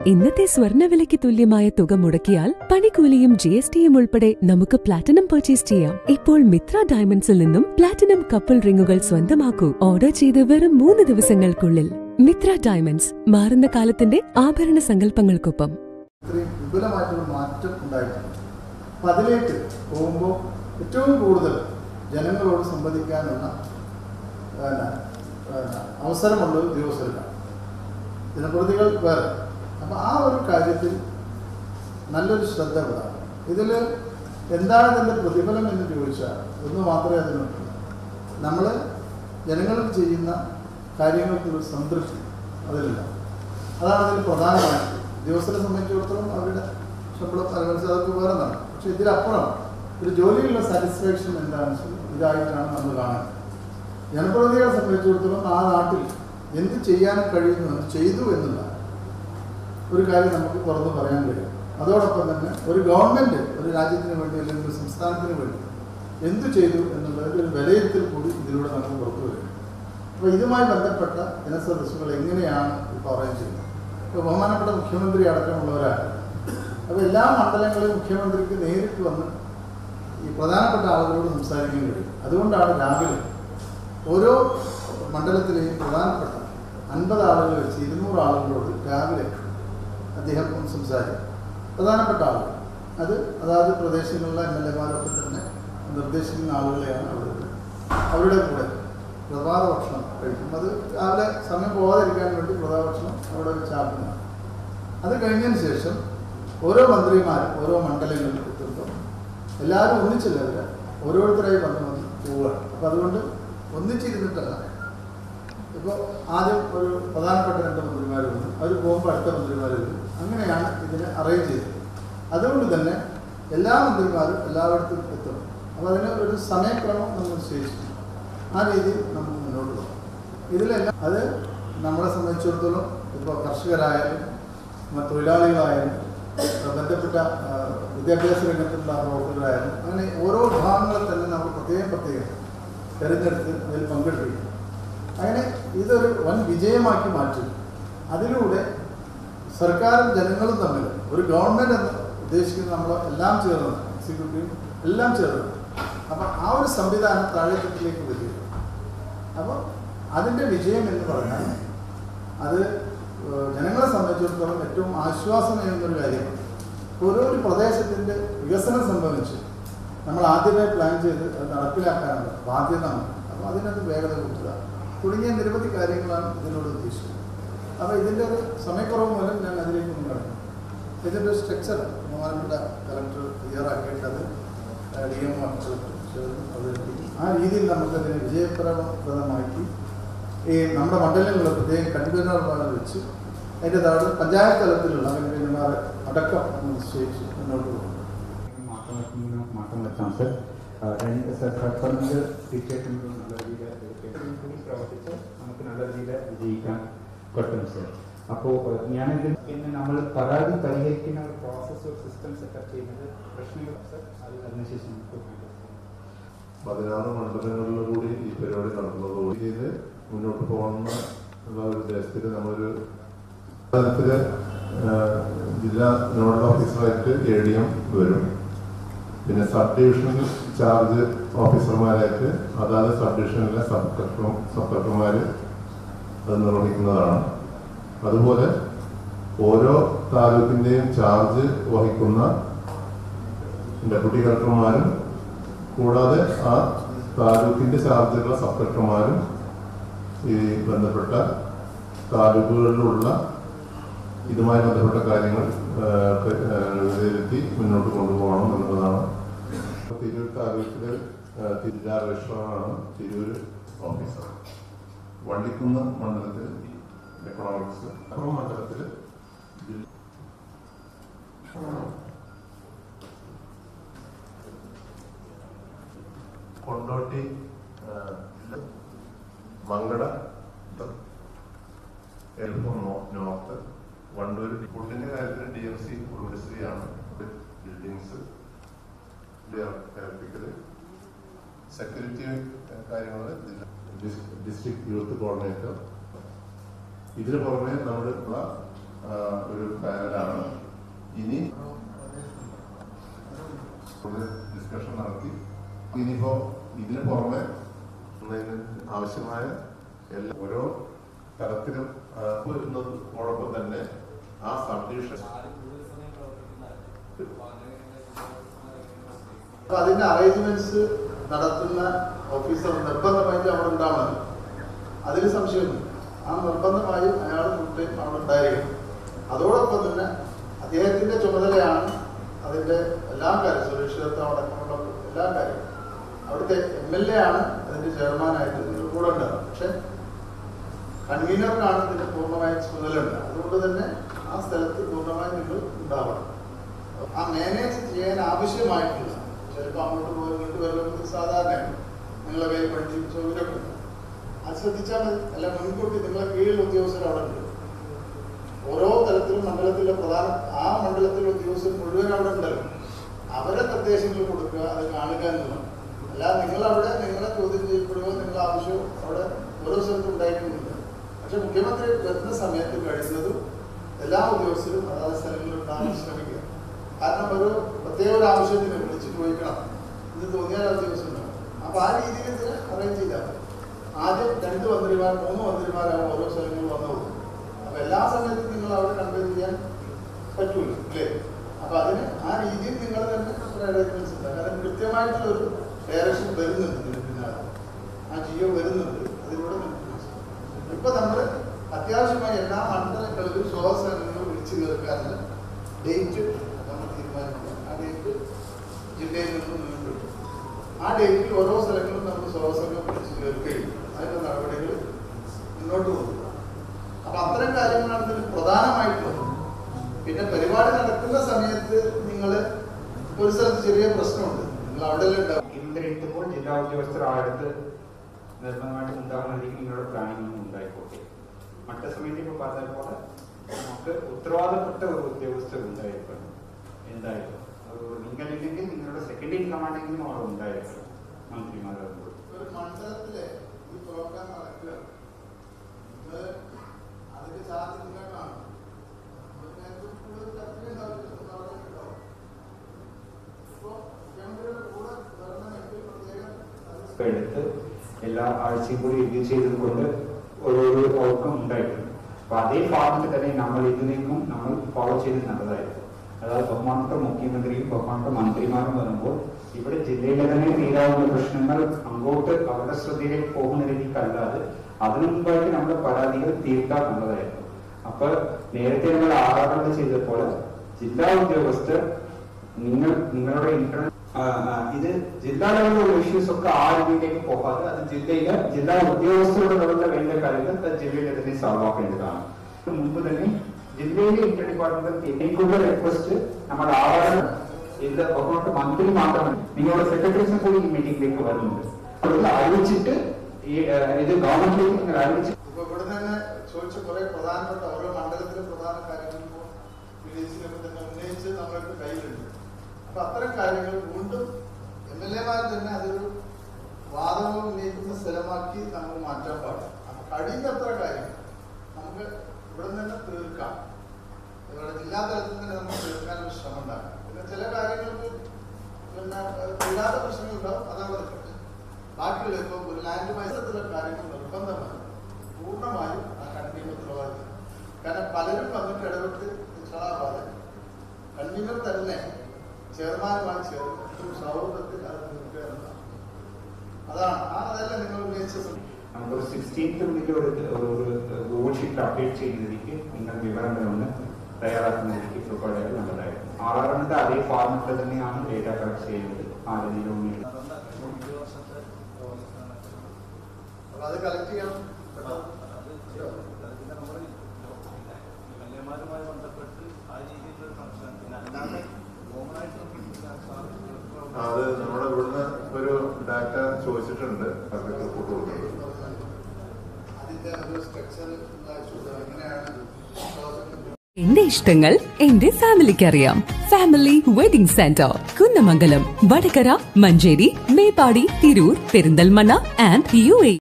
ഇന്നത്തെ സ്വർണ്ണവിലയ്ക്ക് തുല്യമായ തുക മുടക്കിയാൽ പണിക്കൂലിയും ജി എസ് ടിയും ഉൾപ്പെടെ നമുക്ക് പ്ലാറ്റിനം പർച്ചേസ് ചെയ്യാം ഇപ്പോൾ മിത്ര ഡയമണ്ട്സിൽ നിന്നും പ്ലാറ്റിനം കപ്പിൾ റിങ്ങുകൾ സ്വന്തമാക്കൂ ഓർഡർ ചെയ്ത് വെറും മൂന്ന് ദിവസങ്ങൾക്കുള്ളിൽ മിത്ര ഡയമണ്ട്സ് മാറുന്ന കാലത്തിന്റെ ആഭരണ സങ്കല്പങ്ങൾക്കൊപ്പം ഇത്രയും വിപുലമായിട്ടുള്ള മാറ്റം ഉണ്ടായിട്ടുണ്ട് അപ്പം അതിലേക്ക് പോകുമ്പോൾ ഏറ്റവും കൂടുതൽ ജനങ്ങളോട് സംവദിക്കാനുള്ള പിന്നെ, പിന്നെ, അവസരമുള്ള ഉദ്യോഗസ്ഥർക്കാണ് ജനപ്രതികൾ വേറെ അപ്പം ആ ഒരു കാര്യത്തിൽ നല്ലൊരു ശ്രദ്ധ ഉണ്ടാകും ഇതിൽ എന്താണ് ഇതിൻ്റെ പ്രതിഫലം എന്ന് ചോദിച്ചാൽ ഒന്ന് മാത്രമേ അതിനുള്ളൂ നമ്മൾ ജനങ്ങൾക്ക് ചെയ്യുന്ന കാര്യങ്ങൾക്കുള്ള സംതൃപ്തി അതിലില്ല അതാണ് അതിൽ പ്രധാനമായിട്ട് ഉദ്യോഗസ്ഥരെ സംബന്ധിച്ചിടത്തോളം അവരുടെ ശമ്പളം അനുസരിച്ച് അതൊക്കെ വേറെ നടക്കും പക്ഷെ ഇതിലപ്പുറം ഒരു ജോലിയുള്ള സാറ്റിസ്ഫാക്ഷൻ എന്താണെന്ന് വെച്ചാൽ ഇതായിട്ടാണ് നമ്മൾ കാണുന്നത് ജനപ്രതിനിധികളെ സംബന്ധിച്ചിടത്തോളം ആ നാട്ടിൽ എന്ത് ചെയ്യാൻ കഴിയുന്നു അത് ചെയ്തു എന്നുള്ള ഒരു കാര്യം നമുക്ക് തുറന്ന് പറയാൻ കഴിയും അതോടൊപ്പം തന്നെ ഒരു ഗവൺമെൻറ് ഒരു രാജ്യത്തിന് വേണ്ടി അല്ലെങ്കിൽ ഒരു സംസ്ഥാനത്തിന് വേണ്ടി എന്തു ചെയ്തു എന്നുള്ളത് ഒരു വിലയിരുത്തൽ കൂടി ഇതിലൂടെ നമുക്ക് പുറത്തു വരും അപ്പോൾ ഇതുമായി ബന്ധപ്പെട്ട ജനസദസ്സുകൾ എങ്ങനെയാണ് ഇപ്പോൾ അറേഞ്ച് ചെയ്യുന്നത് ഇപ്പോൾ ബഹുമാനപ്പെട്ട മുഖ്യമന്ത്രി അടക്കമുള്ളവരാണ് അപ്പോൾ എല്ലാ മണ്ഡലങ്ങളിലും മുഖ്യമന്ത്രിക്ക് നേരിട്ട് വന്ന് ഈ പ്രധാനപ്പെട്ട ആളുകളോട് സംസാരിക്കാൻ കഴിയും അതുകൊണ്ടാണ് രാവിലെ ഓരോ മണ്ഡലത്തിലെയും പ്രധാനപ്പെട്ട അൻപത് ആളുകൾ വെച്ച് ഇരുന്നൂറ് ആളുകളോട് രാവിലെ അദ്ദേഹം ഒന്ന് സംസാരിക്കും പ്രധാനപ്പെട്ട ആളുകൾ അത് അതാത് പ്രദേശങ്ങളിലെ എം എൽ എമാരൊക്കെ തന്നെ നിർദ്ദേശിക്കുന്ന ആളുകളെയാണ് അവിടെ അവരുടെ കൂടെ പ്രഭാത ഭക്ഷണം കഴിക്കും അത് രാവിലെ സമയം പോകാതിരിക്കാൻ വേണ്ടി പ്രഭാത ഭക്ഷണം അവിടെ വെച്ച് ആക്കുന്നതാണ് അത് കഴിഞ്ഞതിന് ശേഷം ഓരോ മന്ത്രിമാരും ഓരോ മണ്ഡലങ്ങളിൽ എത്തുമ്പോൾ എല്ലാവരും ഒന്നിച്ചല്ല വരിക ഓരോരുത്തരായി വന്ന് വന്ന് പോവുകയാണ് അപ്പോൾ അതുകൊണ്ട് ഒന്നിച്ചിരുന്നിട്ടല്ല ഇപ്പോൾ ആദ്യം ഒരു പ്രധാനപ്പെട്ട രണ്ട് മന്ത്രിമാർ വന്നു അവർ പോകുമ്പോൾ അടുത്ത മന്ത്രിമാർ വരും അങ്ങനെയാണ് ഇതിനെ അറേഞ്ച് ചെയ്തത് അതുകൊണ്ട് തന്നെ എല്ലാ മന്ത്രിമാരും എല്ലായിടത്തും എത്തണം അപ്പോൾ അതിന് ഒരു സമയക്രമം നമ്മൾ നിശ്ചയിച്ചു ആ രീതിയിൽ നമുക്ക് മുന്നോട്ട് പോകാം ഇതിലെല്ലാം അത് നമ്മളെ സംബന്ധിച്ചിടത്തോളം ഇപ്പോൾ കർഷകരായാലും മറ്റ് തൊഴിലാളികളായാലും ആ, ബന്ധപ്പെട്ട ആ, വിദ്യാഭ്യാസ രംഗത്തുള്ള പ്രവർത്തകരായാലും അങ്ങനെ ഓരോ വിഭാഗങ്ങളെ തന്നെ നമ്മൾ പ്രത്യേകം പ്രത്യേകം തിരഞ്ഞെടുത്ത് അതിൽ പങ്കെടുപ്പിക്കും അങ്ങനെ ഇതൊരു വൻ വിജയമാക്കി മാറ്റും അതിലൂടെ സർക്കാരും ജനങ്ങളും തമ്മിൽ ഒരു ഗവൺമെൻറ് എന്ന് ഉദ്ദേശിക്കുന്നത് നമ്മൾ എല്ലാം ചേർന്ന് എക്സിക്യൂട്ടീവ് എല്ലാം ചേർന്ന് അപ്പം ആ ഒരു സംവിധാനം താഴെത്തട്ടിലേക്ക് വരിക അപ്പോൾ അതിൻ്റെ വിജയം എന്ന് പറഞ്ഞാൽ അത് ഏഹ്, ജനങ്ങളെ സംബന്ധിച്ചിടത്തോളം ഏറ്റവും ആശ്വാസമേകുന്നൊരു കാര്യമാണ് ഓരോ ഒരു പ്രദേശത്തിൻ്റെ വികസനം സംബന്ധിച്ച് നമ്മൾ ആദ്യമേ പ്ലാൻ ചെയ്ത് അത് നടപ്പിലാക്കാനുള്ള ബാധ്യത നമുക്ക് അപ്പോൾ അതിനകത്ത് വേഗത കൂട്ടുക തുടങ്ങിയ നിരവധി കാര്യങ്ങളാണ് ഇതിനോട് ഉദ്ദേശിച്ചത് അപ്പോൾ ഇതിൻ്റെ ഒരു സമയക്കുറവ് മൂലം ഞാൻ അതിലേക്ക് ഒന്നും കടന്നു ഇതിൻ്റെ ഒരു സ്ട്രക്ചർ ബഹുമാനപ്പെട്ട കലക്ടർ തയ്യാറാക്കിയിട്ട് അത് ഡി എം അവതരിപ്പിക്കും ആ രീതിയിൽ നമുക്കതിനെ വിജയപ്രദമാക്കി ഈ നമ്മുടെ മണ്ഡലങ്ങളിൽ പ്രത്യേകം കൺവീനർമാരെ വെച്ച് അതിൻ്റെ താഴെ പഞ്ചായത്ത് തലത്തിലുള്ള കൺവീനർമാർ അടക്കം നമ്മൾ നിശ്ചയിച്ച് മുന്നോട്ട് പോകും മാറ്റം വരുത്തുന്നതിന് മാറ്റം വരുത്താം സർ ആ, രണ്ട് സർ സർക്കാരിൻ്റെ തീർച്ചയായിട്ടും നല്ല രീതിയിൽ കൂടി പ്രവർത്തിച്ച് നമുക്ക് നല്ല രീതിയിൽ വിജയിക്കാൻ പറ്റും സർ അപ്പോൾ ഞാനിതിൽ പിന്നെ നമ്മൾ പരാതി പരിഹരിക്കുന്ന ഒരു പ്രോസസ് ഒരു സിസ്റ്റം സെറ്റപ്പ് ചെയ്യുന്നത് പ്രശ്നങ്ങൾ സർ അത് അതിനുശേഷം നമുക്ക് പതിനാറ് മണ്ഡലങ്ങളിൽ കൂടി ഈ പരിപാടി നടത്തുന്നതോട് ചെയ്ത് മുന്നോട്ട് പോകണമെന്ന ഉള്ള ഒരു ഉദ്ദേശത്തിൽ നമ്മളൊരു തലത്തില് ആഹ്, ജില്ലാ നോഡൽ ഓഫീസറായിട്ട് എ ഡി എം വരും പിന്നെ സബ് ഡിവിഷൻ ചാർജ് ഓഫീസർമാരായിട്ട് അതാത് സബ് ഡിവിഷനിലെ സബ് കളക്ടർ സബ് കളക്ടർമാർ അത് നിർവഹിക്കുന്നതാണ് അതുപോലെ ഓരോ താലൂക്കിൻ്റെയും ചാർജ് വഹിക്കുന്ന ഡെപ്യൂട്ടി കളക്ടർമാരും കൂടാതെ ആ താലൂക്കിന്റെ ചാർജുള്ള സബ് കളക്ടർമാരും ഈ ബന്ധപ്പെട്ട താലൂക്കുകളിലുള്ള ഇതുമായി ബന്ധപ്പെട്ട കാര്യങ്ങൾ ആ, ക- ആ, വിലയിരുത്തി മുന്നോട്ട് കൊണ്ടുപോകണം എന്നുള്ളതാണ് തിരൂർ താലൂക്കില് ആ, ജില്ലാ രജിസ്ട്രാറാണ് തിരൂർ ഓഫീസർ വള്ളിക്കുന്ന് മണ്ഡലത്തിൽ എക്കണോമിക്സ് അപ്പുറം മണ്ഡലത്തിൽ ജില്ല കൊണ്ടോട്ടി ആ, മങ്കട എൽഫോം നോർത്ത് വണ്ടൂർ ഫുഡിന്റെ കാര്യത്തിൽ ഡി എം സി കുടുംബശ്രീയാണ് ബിൽഡിങ്സ് ഇലക്ട്രിക്കല് സെക്യൂരിറ്റി കാര്യങ്ങൾ ഡിസ്ട്രിക്ട് യൂത്ത് കോർഡിനേറ്റർ ഇതിന് പുറമെ നമ്മുടെ ആ, ഒരു പാനലാണ് ഇനി ഡിസ്കഷൻ നടത്തി ഇനിയിപ്പോ ഇതിന് പുറമെ ഇതിന് ആവശ്യമായ എല്ലാ ഓരോ തരത്തിലും ആ, വരുന്നതോടൊപ്പം തന്നെ ആ സബ് ഡിവിഷൻ അപ്പൊ അതിന്റെ അറേഞ്ച്മെന്റ്സ് നടത്തുന്ന ഓഫീസർ നിർബന്ധമായിട്ട് അവിടെ ഉണ്ടാവണം അതിൽ സംശയമൊന്നും ആ നിർബന്ധമായും അയാൾ ഫുൾ ടൈം അവിടെ ഉണ്ടായിരിക്കണം അതോടൊപ്പം തന്നെ അദ്ദേഹത്തിന്റെ ചുമതലയാണ് അതിന്റെ എല്ലാ കാര്യം സുരക്ഷിതത്വം അടക്കമുള്ള എല്ലാ കാര്യവും അവിടുത്തെ എം എൽ എ ആണ് അതിന്റെ ചെയർമാനായിട്ട് ഇതിന്റെ കൂടെ ഉണ്ടാവുക പക്ഷെ കൺവീനർക്കാണ് ഇതിന്റെ പൂർണ്ണമായും ചുമതലയുണ്ട് അതുകൊണ്ട് തന്നെ ആ സ്ഥലത്ത് പൂർണ്ണമായും നിങ്ങൾ ഉണ്ടാവണം ആ മാനേജ് ചെയ്യാൻ ആവശ്യമായിട്ടുള്ള ചിലപ്പോൾ അങ്ങോട്ട് പോയി ഇങ്ങോട്ട് വരുന്നത് സാധാരണയാണ് നിങ്ങളെ കയ്യിൽ പഠിച്ച് സൗകര്യമൊക്കെ ഉണ്ട് അത് ശ്രദ്ധിച്ചാൽ മതി അല്ല മുൻകൂട്ടി നിങ്ങളെ കീഴിൽ ഉദ്യോഗസ്ഥർ അവിടെ ഉണ്ട് ഓരോ തലത്തിലും മണ്ഡലത്തിലെ പ്രധാന ആ മണ്ഡലത്തിലെ ഉദ്യോഗസ്ഥർ മുഴുവൻ അവിടെ ഉണ്ടല്ലോ അവരെ നിർദ്ദേശങ്ങൾ കൊടുക്കുക അത് കാണുക എന്നുള്ളതാണ് അല്ലാതെ നിങ്ങൾ അവിടെ നിങ്ങളെ ചോദ്യം ചെയ്യപ്പെടുകയോ നിങ്ങളുടെ ആവശ്യം അവിടെ ഓരോ സ്ഥലത്തും ഉണ്ടായിട്ടുമില്ല പക്ഷെ മുഖ്യമന്ത്രി വരുന്ന സമയത്ത് കഴിയുന്നതും എല്ലാ ഉദ്യോഗസ്ഥരും അതാത് സ്ഥലങ്ങളിൽ ഉണ്ടാകാൻ ശ്രമിക്കുക കാരണം ഒരു പ്രത്യേക ഒരു ആവശ്യത്തിന് വിളിച്ചിട്ട് ചോദിക്കണം ഇത് തോന്നിയാൽ ആ ദിവസം ഉണ്ടാവും അപ്പൊ ആ രീതിയിൽ ഇതിന് അറേഞ്ച് ചെയ്താൽ മതി. ആദ്യം രണ്ട് മന്ത്രിമാർ മൂന്ന് മന്ത്രിമാരാണ് ഓരോ സ്ഥലങ്ങളിൽ വന്നത് അപ്പൊ എല്ലാ സമയത്തും നിങ്ങൾ അവിടെ കൺവേ ചെയ്യാൻ പറ്റൂല അല്ലേ അപ്പൊ അതിന് ആ രീതിയിൽ നിങ്ങൾ തന്നെ ഒരു അറേഞ്ച്മെന്റ്സ് ഉണ്ടാകും കാരണം കൃത്യമായിട്ടുള്ള ഒരു ഡയറക്ഷൻ വരുന്നുണ്ട് ഇതിന് പിന്നാലെ ആ ജിയോ വരുന്നുണ്ട് അതിലൂടെ നിങ്ങൾക്ക് മനസ്സിലാവും. ഇപ്പൊ നമ്മൾ അത്യാവശ്യമായി എല്ലാ മണ്ഡലങ്ങളിലും സ്വാസനങ്ങൾ വിളിച്ചു കേൾക്കാനുള്ള ഡേറ്റ് നമ്മൾ തീരുമാനിക്കുക ആ ഡേറ്റ് ജില്ലയിൽ നിന്ന് നീണ്ടും ആ ഡേറ്റിൽ ഓരോ സ്ഥലങ്ങളും നമ്മൾ സ്വാസനം വിളിച്ചു കേൾക്കുകയും അതിന്റെ നടപടികൾ മുന്നോട്ട് കൊണ്ടുപോകും അപ്പൊ അത്തരം കാര്യങ്ങളാണ് ഇതിൽ പ്രധാനമായിട്ടുള്ളത് പിന്നെ പരിപാടി നടക്കുന്ന സമയത്ത് നിങ്ങൾ ഒരു സ്ഥലത്ത് ചെറിയ പ്രശ്നമുണ്ട് നിങ്ങൾ അവിടെ ഉണ്ടാവും മുഖ്യമന്ത്രി എത്തുമ്പോൾ ജില്ലാ ഉദ്യോഗസ്ഥർ ആ അടുത്ത് നിർബന്ധമായിട്ടും ഉണ്ടാകുന്ന രീതിയിൽ നിങ്ങളുടെ പ്ലാനിംഗ് ഉണ്ടായിക്കോട്ടെ മറ്റ സമയത്ത് ഇപ്പോൾ പറഞ്ഞ പോലെ നമുക്ക് ഉത്തരവാദപ്പെട്ട ഒരു ഉദ്യോഗസ്ഥർ ഉണ്ടായിരിക്കണം എന്തായാലും ഒരു നിങ്ങളില്ലെങ്കിൽ നിങ്ങളുടെ സെക്കൻഡ് ഇൻ കമാൻഡെങ്കിലും അവിടെ ഉണ്ടായിരിക്കണം മന്ത്രിമാരാകുമ്പോൾ ഒരു മണ്ഡലത്തിലെ ഈ പ്രോഗ്രാം നടക്കുക ഇത് അതിന്റെ ചാർജ് നിങ്ങൾക്കാണ് നിങ്ങൾക്ക് കൂടുതൽ ചർച്ചയും ആവശ്യം നടന്നിട്ടുണ്ടാവും ഇപ്പോ മുഖ്യമന്ത്രിയുടെ കൂടെ വരണമെങ്കിൽ പ്രത്യേകം ഇപ്പൊ എടുത്ത് എല്ലാ ആഴ്ചയും കൂടി റിവ്യൂ ചെയ്തത് കൊണ്ട് ഓരോരോ ഔട്ട്കം ഉണ്ടായിട്ടുണ്ട് അപ്പൊ അതേ ഫാർമറ്റ് തന്നെ നമ്മൾ ഇതിലേക്കും നമ്മൾ ഫോളോ ചെയ്ത് നല്ലതായിരുന്നു അതായത് ബഹുമാനപ്പെട്ട മുഖ്യമന്ത്രിയും ബഹുമാനപ്പെട്ട മന്ത്രിമാരും വരുമ്പോൾ ഇവിടെ ജില്ലയിലെ തന്നെ തീരാവുന്ന പ്രശ്നങ്ങൾ അങ്ങോട്ട് അവരുടെ ശ്രദ്ധയിലേക്ക് പോകുന്ന രീതിക്കല്ലാതെ അതിനു മുമ്പായിട്ട് നമ്മുടെ പരാതികൾ തീർക്കാൻ നല്ലതായിരുന്നു അപ്പൊ നേരത്തെ നമ്മൾ ആറാറുകൾ ചെയ്തപ്പോൾ ജില്ലാ ഉദ്യോഗസ്ഥർ നിങ്ങൾ നിങ്ങളുടെ ഇന്റർനെറ്റ് ഇത് ജില്ലാ ലെവലിലുള്ള ഇഷ്യൂസ് ഒക്കെ ആ രീതിയിലേക്ക് പോകാതെ അത് ജില്ലയിലെ ജില്ലാ ഉദ്യോഗസ്ഥരുടെ ലെവലിലെ വേണ്ട കാര്യങ്ങൾ അത് ജില്ലയിലെ തന്നെ സോൾവ് ആക്കേണ്ടതാണ് മുമ്പ് തന്നെ ജില്ലയിലെ ഇന്റർ ഡിപ്പാർട്ട്മെന്റ് എനിക്കുള്ള റിക്വസ്റ്റ് നമ്മുടെ ആറാറ് ഇത് ബഹുമാനപ്പെട്ട മന്ത്രി മാത്രമല്ല നിങ്ങളുടെ സെക്രട്ടറീസും കൂടി ഈ മീറ്റിംഗിലേക്ക് വരുന്നുണ്ട് അതുകൊണ്ട് അറിയിച്ചിട്ട് ഈ ആ, ഇത് ഗവൺമെന്റിലേക്ക് നിങ്ങൾ അറിയിച്ച് ഇപ്പൊ ഇവിടെ തന്നെ ചോദിച്ച കുറെ പ്രധാനപ്പെട്ട ഓരോ മണ്ഡലത്തിലെ പ്രധാന കാര്യങ്ങൾ ഇപ്പോൾ വില്ലേജിലൊക്കെ തന്നെ ഉന്നയിച്ച് നമ്മൾക്ക് കയ്യിലുണ്ട് അപ്പൊ അത്തരം കാര്യങ്ങൾ വീണ്ടും എം എൽ എമാർ തന്നെ അതൊരു വാദങ്ങൾ ഉന്നയിക്കുന്ന സ്ഥലമാക്കി നമ്മൾ മാറ്റാൻ പാടില്ല അപ്പൊ കഴിയുന്നത്ര കാര്യം നമുക്ക് ഇവിടെ നിന്ന് തന്നെ തീർക്കാം ഇവിടെ ജില്ലാ തലത്തിൽ തന്നെ നമുക്ക് തീർക്കാനുള്ള ശ്രമം ഉണ്ടാക്കാം പിന്നെ ചില കാര്യങ്ങൾക്ക് പിന്നെ ഏഹ്, ഇല്ലാത്ത പ്രശ്നങ്ങൾ ഉണ്ടാവും അതവിടെ നിൽക്കട്ടെ ബാക്കിയുള്ള ഇപ്പോൾ ഒരു ലാൻഡ് മത്സരത്തിലെ കാര്യങ്ങൾ നിർബന്ധമായി പൂർണ്ണമായും ആ കൺവീനർ ഉത്തരവാദിത്തം കാരണം പലരും വന്നിട്ട് ഇടപെട്ട് ചളാവാതെ കൺവീനർ തന്നെ ചെയർമാനുമായി ചേർന്ന് ഏറ്റവും സൗഹൃദത്തിൽ അത് തീർക്കുക എന്നതാണ് അതാണ് ആ അതല്ല നിങ്ങൾ ഉന്നയിച്ച സം- നമുക്കൊരു സിക്സ്റ്റീൻത്തിനുള്ളിൽ ഒരു ഒരു ഒരു ഗൂഗിൾ ഷീറ്റ് അപ്ഡേറ്റ് ചെയ്യുന്നതിലേക്ക് നിങ്ങൾ വിവരങ്ങളൊന്ന് തയ്യാറാക്കുന്നതിലേക്ക് പ്രിപ്പയർ ചെയ്ത് നല്ലതായിരുന്നു ആറാറിന്റെ അതേ ഫോർമാറ്റിൽ തന്നെയാണ് ഡേറ്റ കളക്ട് ചെയ്യുന്നത് ആ രീതിയിലൊന്നും അപ്പൊ അത് കളക്ട് ചെയ്യണം കേട്ടോ? കല്യാണവുമായി ബന്ധപ്പെട്ട് ആ രീതിയിലുള്ള സംശയം പിന്നെ അല്ലാതെ കോമൺ ആയിട്ട് അത് നമ്മുടെ ഇവിടുന്ന് ഒരു ഡാറ്റ ചോദിച്ചിട്ടുണ്ട് അവർക്ക് റിപ്പോർട്ട് കൊടുക്കുന്നത് അതിന്റെ ഒരു സ്ട്രക്ചർ എങ്ങനെയാണ് പ്രോജക്റ്റ് എന്റെ ഇഷ്ടങ്ങൾ എന്റെ ഫാമിലിക്ക് അറിയാം family wedding centre Kunnamangalam Vadakara Manjeri Meppadi Tirur Perinthalmanna and U A